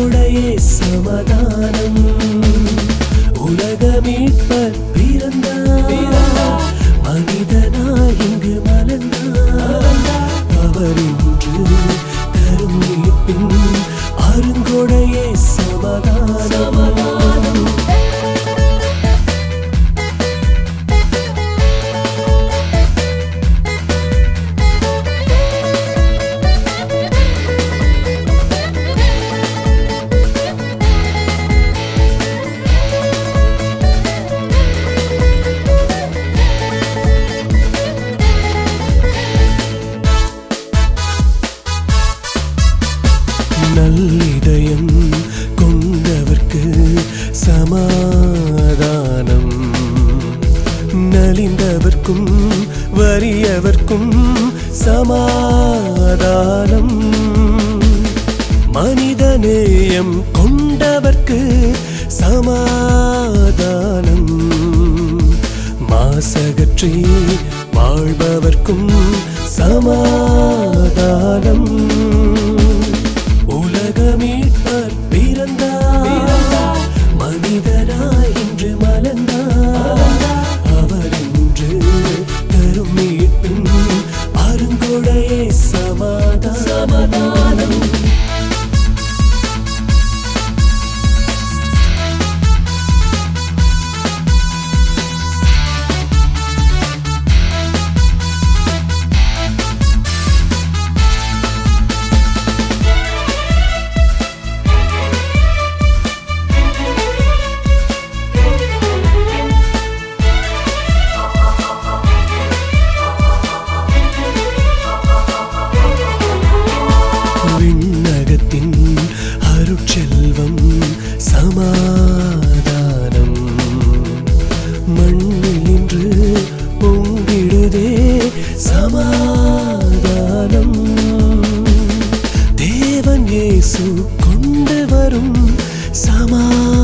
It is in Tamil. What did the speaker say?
அருங்கொடையே சமாதானம் உலக மீட்பர் பிறந்தார் மனிதனாய் இங்கு மலர்ந்தார் அவர் இன்று தரும் மீட்பின் அருங்கொடையே சமாதானம் நல்லிதயம் கொண்டவர்க்கு சமாதானம் நலிந்தவர்க்கும் வறியவர்க்கும் சமாதானம் மனிதநேயம் கொண்டவர்க்கு சமாதானம் மாசகற்றி வாழ்பவர்க்கும் சமாதானம் உலகமீட்பர் பிறந்தார் மனிதராய் இன்று மலர்ந்தார் அவர் இன்று தரும் மீட்பின் அருங்கொடையே சமாதானம் விண்ணகத்தின் அருட்செல்வம் சமாதானம் மண்ணில் நின்று பொங்கிடுதே சமாதானம் தேவன் இயேசு கொண்டு வரும் சமாதானம்